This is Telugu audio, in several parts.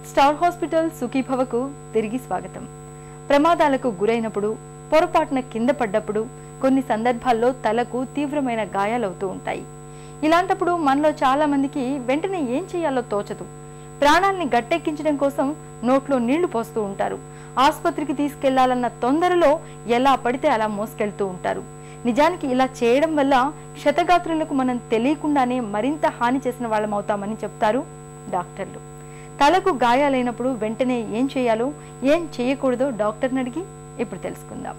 స్టార్ హాస్పిటల్ సుఖీభవకు తిరిగి స్వాగతం ప్రమాదాలకు గురైనప్పుడు పొరపాటున కింద పడ్డప్పుడు కొన్ని సందర్భాల్లో తలకు తీవ్రమైన గాయాలవుతూ ఉంటాయి ఇలాంటప్పుడు మనలో చాలా మందికి వెంటనే ఏం చేయాలో తోచదు ప్రాణాల్ని గట్టెక్కించడం కోసం నోట్లో నీళ్లు పోస్తూ ఉంటారు ఆసుపత్రికి తీసుకెళ్లాలన్న తొందరలో ఎలా పడితే అలా మోసుకెళ్తూ ఉంటారు నిజానికి ఇలా చేయడం వల్ల క్షతగాత్రులకు మనం తెలియకుండానే మరింత హాని చేసిన వాళ్ళం అవుతామని చెప్తారు డాక్టర్లు తలకు గాయాలైనప్పుడు వెంటనే ఏం చేయాలో ఏం చేయకూడదో డాక్టర్ని అడిగి ఇప్పుడు తెలుసుకుందాం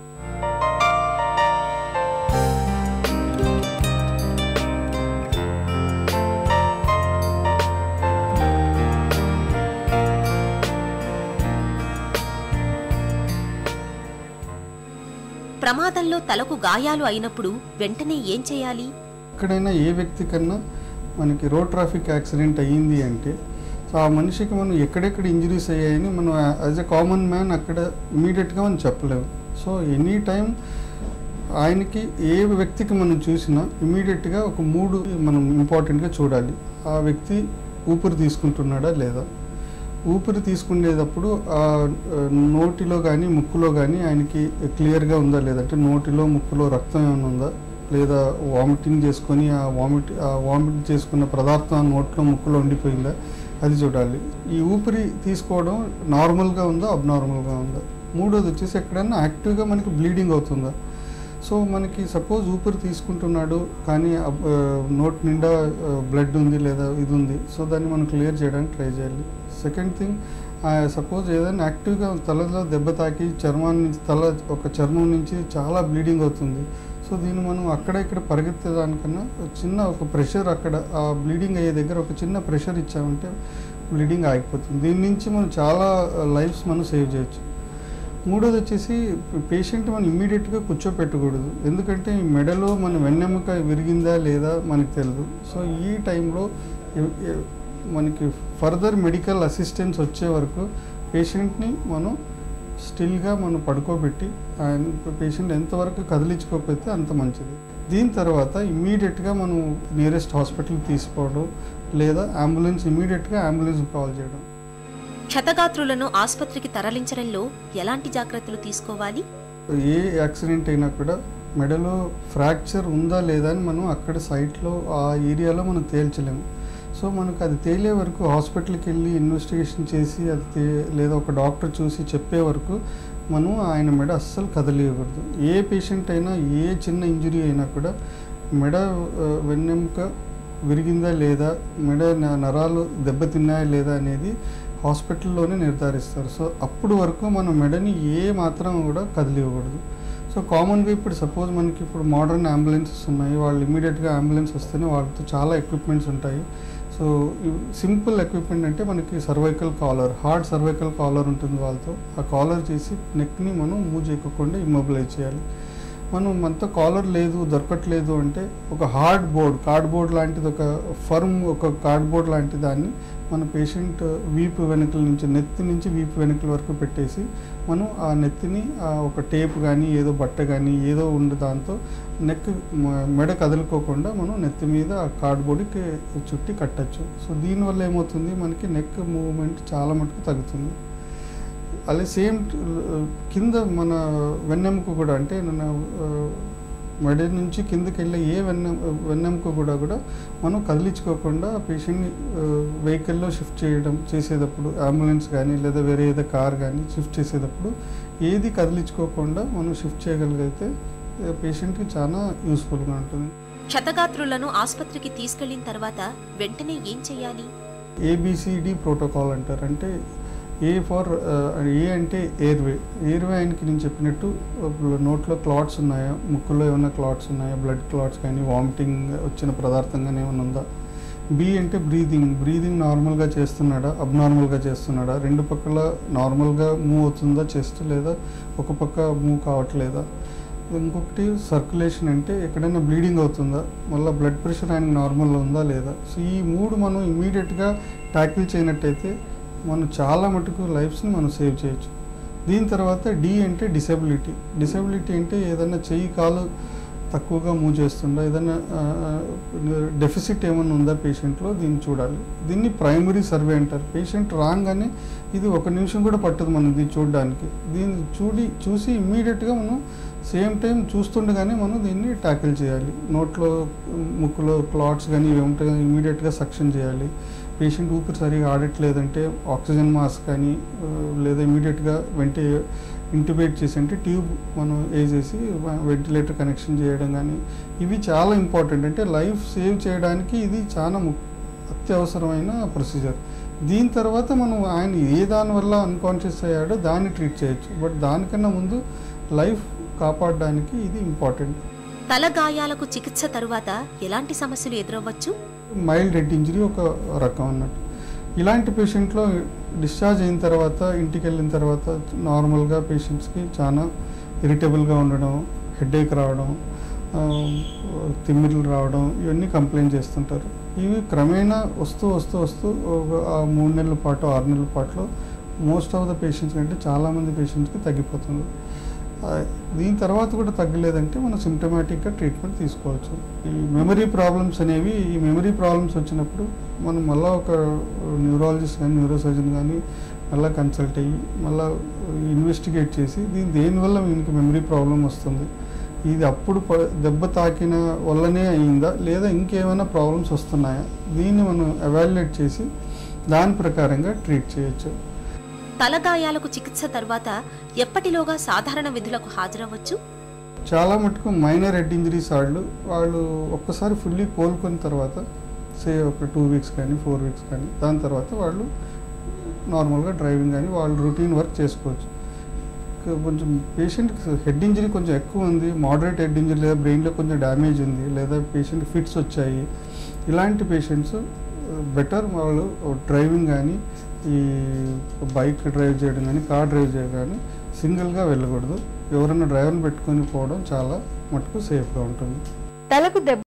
ప్రమాదంలో తలకు గాయాలు అయినప్పుడు వెంటనే ఏం చేయాలి ఎక్కడైనా ఏ వ్యక్తి కన్నా మనకి రోడ్ ట్రాఫిక్ యాక్సిడెంట్ అయ్యింది అంటే సో ఆ మనిషికి మనం ఎక్కడెక్కడ ఇంజరీస్ అయ్యాయని మనం యాజ్ ఎ కామన్ మ్యాన్ అక్కడ ఇమీడియట్గా మనం చెప్పలేము సో ఎనీ టైం ఆయనకి ఏ వ్యక్తికి మనం చూసినా ఇమీడియట్గా ఒక మూడు మనం ఇంపార్టెంట్గా చూడాలి ఆ వ్యక్తి ఊపిరి తీసుకుంటున్నాడా లేదా ఊపిరి తీసుకునేటప్పుడు ఆ ఆ, నోటిలో కానీ ముక్కులో కానీ ఆయనకి క్లియర్గా ఉందా లేదంటే నోటిలో ముక్కులో రక్తం ఏమైనా ఉందా లేదా వామిటింగ్ చేసుకొని ఆ వామిట్ ఆ వామిట్ చేసుకున్న పదార్థం ఆ నోట్లో ముక్కులో ఉండిపోయిందా అది చూడాలి ఈ ఊపిరి తీసుకోవడం నార్మల్గా ఉందా అబ్నార్మల్గా ఉందా మూడోది వచ్చేసి ఎక్కడైనా యాక్టివ్గా మనకి బ్లీడింగ్ అవుతుందా సో మనకి సపోజ్ ఊపిరి తీసుకుంటున్నాడు కానీ అబ్- ఆ, నోట్ నిండా బ్లడ్ ఉంది లేదా ఇది ఉంది సో దాన్ని మనం క్లియర్ చేయడానికి ట్రై చేయాలి సెకండ్ థింగ్ సపోజ్ ఏదైనా యాక్టివ్గా తలలో దెబ్బ తాకి చర్మం నుంచి తల ఒక చర్మం నుంచి చాలా బ్లీడింగ్ అవుతుంది సో దీన్ని మనం అక్కడ ఇక్కడ పరిగెత్తేదానికన్నా ఒక చిన్న ఒక ప్రెషర్ అక్కడ ఆ బ్లీడింగ్ అయ్యే దగ్గర ఒక చిన్న ప్రెషర్ ఇచ్చామంటే బ్లీడింగ్ ఆగిపోతుంది దీని నుంచి మనం చాలా లైఫ్స్ మనం సేవ్ చేయొచ్చు మూడోది వచ్చేసి పేషెంట్ మనం ఇమ్మీడియట్గా కూర్చోపెట్టకూడదు ఎందుకంటే ఈ మెడలో మన వెన్నెముక విరిగిందా లేదా మనకు తెలియదు సో ఈ టైంలో ఎ- ఎ- మనకి ఫర్దర్ మెడికల్ అసిస్టెన్స్ వచ్చే వరకు పేషెంట్ని మనం స్టిల్గా మనం పడుకోబెట్టి ఆయన పేషెంట్ ఎంతవరకు కదిలించుకోకపోతే అంత మంచిది దీని తర్వాత ఇమ్మీడియట్గా మనం నియరెస్ట్ హాస్పిటల్కి తీసుకోవడం లేదా అంబులెన్స్ ఇమ్మీడియట్గా అంబులెన్స్ కాల్ చేయడం క్షతగాత్రులను ఆసుపత్రికి తరలించడంలో ఎలాంటి జాగ్రత్తలు తీసుకోవాలి ఏ యాక్సిడెంట్ అయినా కూడా మెడలో ఫ్రాక్చర్ ఉందా లేదా అని మనం అక్కడ సైట్లో ఆ ఏరియాలో మనం తేల్చలేము సో మనకు అది తేలే వరకు హాస్పిటల్కి వెళ్ళి ఇన్వెస్టిగేషన్ చేసి అది తే- లేదా ఒక డాక్టర్ చూసి చెప్పే వరకు మనం ఆయన మెడ అస్సలు కదలియకూడదు ఏ పేషెంట్ అయినా ఏ చిన్న ఇంజురీ అయినా కూడా మెడ ఆ, వెన్నెముక విరిగిందా లేదా మెడ న- నరాలు దెబ్బతిన్నాయా లేదా అనేది హాస్పిటల్లోనే నిర్ధారిస్తారు సో అప్పుడు వరకు మనం మెడని ఏ మాత్రం కూడా కదిలివ్వకూడదు సో కామన్గా ఇప్పుడు సపోజ్ మనకి ఇప్పుడు మోడర్న్ అంబులెన్సెస్ ఉన్నాయి వాళ్ళు ఇమీడియట్గా అంబులెన్స్ వస్తేనే వాళ్ళతో చాలా ఎక్విప్మెంట్స్ ఉంటాయి సో సింపుల్ ఎక్విప్మెంట్ అంటే మనకి cervical collar hard cervical collar ఉంటుంది వాళ్ళతో ఆ కాలర్ చేసి నెక్ని మనం మూవ్ చేయకుండా ఇమ్మొబిలైజ్ చేయాలి మనం మనతో కాలర్ లేదు దొరకట్లేదు అంటే ఒక హార్డ్ బోర్డ్ కార్డ్బోర్డ్ లాంటిది ఒక ఫర్మ్ ఒక కార్డ్బోర్డ్ లాంటి దాన్ని మన పేషెంట్ వీపు వెనుకల నుంచి నెత్తి నుంచి వీపు వెనుకల వరకు పెట్టేసి మనం ఆ నెత్తిని ఆ ఒక టేప్ కానీ ఏదో బట్ట కానీ ఏదో ఉండి దాంతో నెక్ మ- మెడ కదులుకోకుండా మనం నెత్తి మీద ఆ కార్డ్బోర్డ్కి చుట్టి కట్టచ్చు సో దీనివల్ల ఏమవుతుంది మనకి నెక్ మూవ్మెంట్ చాలా మటుకు తగ్గుతుంది అలాగే సేమ్ కింద మన వెన్నెముక కూడా అంటే మన ఆ, మెడ నుంచి కిందకి వెళ్ళే ఏ వెన్నె వెన్నెముక కూడా కూడా మనం కదిలించుకోకుండా పేషెంట్ని వెహికల్లో షిఫ్ట్ చేయడం చేసేటప్పుడు అంబులెన్స్ కానీ లేదా వేరే ఏదో కార్ కానీ షిఫ్ట్ చేసేటప్పుడు ఏది కదిలించుకోకుండా మనం షిఫ్ట్ చేయగలిగితే పేషెంట్కి చాలా యూస్ఫుల్గా ఉంటుంది క్షతగాత్రులను ఆసుపత్రికి తీసుకెళ్లిన తర్వాత వెంటనే ఏం చేయాలి ఏబిసిడి ప్రోటోకాల్ అంటారు అంటే ఏ ఫర్ ఏ అంటే ఎయిర్వే ఎయిర్వే ఆయనకి నేను చెప్పినట్టు ఇప్పుడు నోట్లో క్లాట్స్ ఉన్నాయా ముక్కులో ఏమైనా క్లాట్స్ ఉన్నాయా బ్లడ్ క్లాట్స్ కానీ వామిటింగ్ వచ్చిన పదార్థం కానీ ఏమైనా ఉందా బి అంటే బ్రీదింగ్ బ్రీదింగ్ నార్మల్గా చేస్తున్నాడా అబ్నార్మల్గా చేస్తున్నాడా రెండు పక్కల నార్మల్గా మూవ్ అవుతుందా చెస్ట్ లేదా ఒక పక్క మూవ్ కావట్లేదా ఇంకొకటి సర్క్యులేషన్ అంటే ఎక్కడైనా బ్లీడింగ్ అవుతుందా మళ్ళీ బ్లడ్ ప్రెషర్ ఆయనకి నార్మల్గా ఉందా లేదా సో ఈ మూడు మనం ఇమీడియట్గా ట్యాకిల్ చేయనట్టయితే మనం చాలా మటుకు లైఫ్స్ని మనం సేవ్ చేయొచ్చు దీని తర్వాత డి అంటే డిసెబిలిటీ డిసెబిలిటీ అంటే ఏదైనా చెయ్యి కాలు తక్కువగా మూవ్ చేస్తుందా ఏదైనా డెఫిసిట్ ఏమైనా ఉందా పేషెంట్లో దీన్ని చూడాలి దీన్ని ప్రైమరీ సర్వే అంటారు పేషెంట్ రాగానే ఇది ఒక నిమిషం కూడా పట్టదు మనం దీన్ని చూడడానికి దీన్ని చూడి చూసి ఇమ్మీడియట్గా మనం సేమ్ టైం చూస్తుండగానే మనం దీన్ని ట్యాకిల్ చేయాలి నోట్లో ముక్కులో క్లాట్స్ కానీ ఇవి ఉంటాయి ఇమ్మీడియట్గా సక్షన్ చేయాలి పేషెంట్ ఊపిరి సరిగా ఆడట్లేదంటే ఆక్సిజన్ మాస్క్ కానీ ఆ, లేదా ఇమీడియట్గా వెంటే ఇంటిబేట్ చేసి అంటే ట్యూబ్ మనం వేసేసి వెంటిలేటర్ కనెక్షన్ చేయడం కానీ ఇవి చాలా ఇంపార్టెంట్ అంటే లైఫ్ సేవ్ చేయడానికి ఇది చాలా ము అత్యవసరమైన ప్రొసీజర్ దీని తర్వాత మనం ఆయన ఏ దాని వల్ల అన్కాన్షియస్ అయ్యాడో దాన్ని ట్రీట్ చేయొచ్చు బట్ దానికన్నా ముందు లైఫ్ కాపాడడానికి ఇది ఇంపార్టెంట్ తల గాయాలకు చికిత్స తరువాత ఎలాంటి సమస్యలు ఎదురవ్వచ్చు మైల్డ్ హెడ్ ఇంజరీ ఒక రకం అన్నట్టు ఇలాంటి పేషెంట్లో డిశ్చార్జ్ అయిన తర్వాత ఇంటికి వెళ్ళిన తర్వాత నార్మల్గా పేషెంట్స్కి చాలా ఇరిటబుల్గా ఉండడం హెడేక్ రావడం ఆ, తిమ్మిర్లు రావడం ఇవన్నీ కంప్లైంట్ చేస్తుంటారు ఇవి క్రమేణా వస్తూ వస్తూ వస్తూ ఒక ఆ మూడు నెలల పాటు ఆరు నెలల పాటులో మోస్ట్ ఆఫ్ ద పేషెంట్స్ కంటే చాలామంది పేషెంట్స్కి తగ్గిపోతుంది ఆ, దీని తర్వాత కూడా తగ్గలేదంటే మనం సిమ్టమాటిక్గా ట్రీట్మెంట్ తీసుకోవచ్చు ఈ మెమరీ ప్రాబ్లమ్స్ అనేవి ఈ మెమరీ ప్రాబ్లమ్స్ వచ్చినప్పుడు మనం మళ్ళీ ఒక న్యూరాలజిస్ట్ కానీ న్యూరోసర్జన్ కానీ మళ్ళీ కన్సల్ట్ అయ్యి మళ్ళీ ఇన్వెస్టిగేట్ చేసి దీని దేనివల్ల వీనికి మెమరీ ప్రాబ్లం వస్తుంది ఇది అప్పుడు ప- దెబ్బ తాకిన వల్లనే అయిందా లేదా ఇంకేమైనా ప్రాబ్లమ్స్ వస్తున్నాయా దీన్ని మనం ఎవాల్యుయేట్ చేసి దాని ప్రకారంగా ట్రీట్ చేయొచ్చు తల గాయాలకు చికిత్స తర్వాత ఎప్పటిలోగా సాధారణ విధులకు హాజరవ్వచ్చు చాలా మటుకు మైనర్ హెడ్ ఇంజరీస్ వాళ్ళు వాళ్ళు ఒక్కసారి ఫుల్లీ కోలుకున్న తర్వాత సే ఒక టూ వీక్స్ కానీ ఫోర్ వీక్స్ కానీ దాని తర్వాత వాళ్ళు నార్మల్గా డ్రైవింగ్ కానీ వాళ్ళు రొటీన్ వర్క్ చేసుకోవచ్చు ఇంకా కొంచెం పేషెంట్ హెడ్ ఇంజరీ కొంచెం ఎక్కువ ఉంది మోడరేట్ హెడ్ ఇంజరీ లేదా బ్రెయిన్లో కొంచెం డ్యామేజ్ ఉంది లేదా పేషెంట్ ఫిట్స్ వచ్చాయి ఇలాంటి పేషెంట్స్ బెటర్ వాళ్ళు డ్రైవింగ్ కానీ ఈ బైక్ డ్రైవ్ చేయడం కానీ కార్ డ్రైవ్ చేయడం కానీ సింగిల్గా వెళ్ళకూడదు ఎవరైనా డ్రైవర్ని పెట్టుకొని పోవడం చాలా మటుకు సేఫ్గా ఉంటుంది తలకు దెబ్బ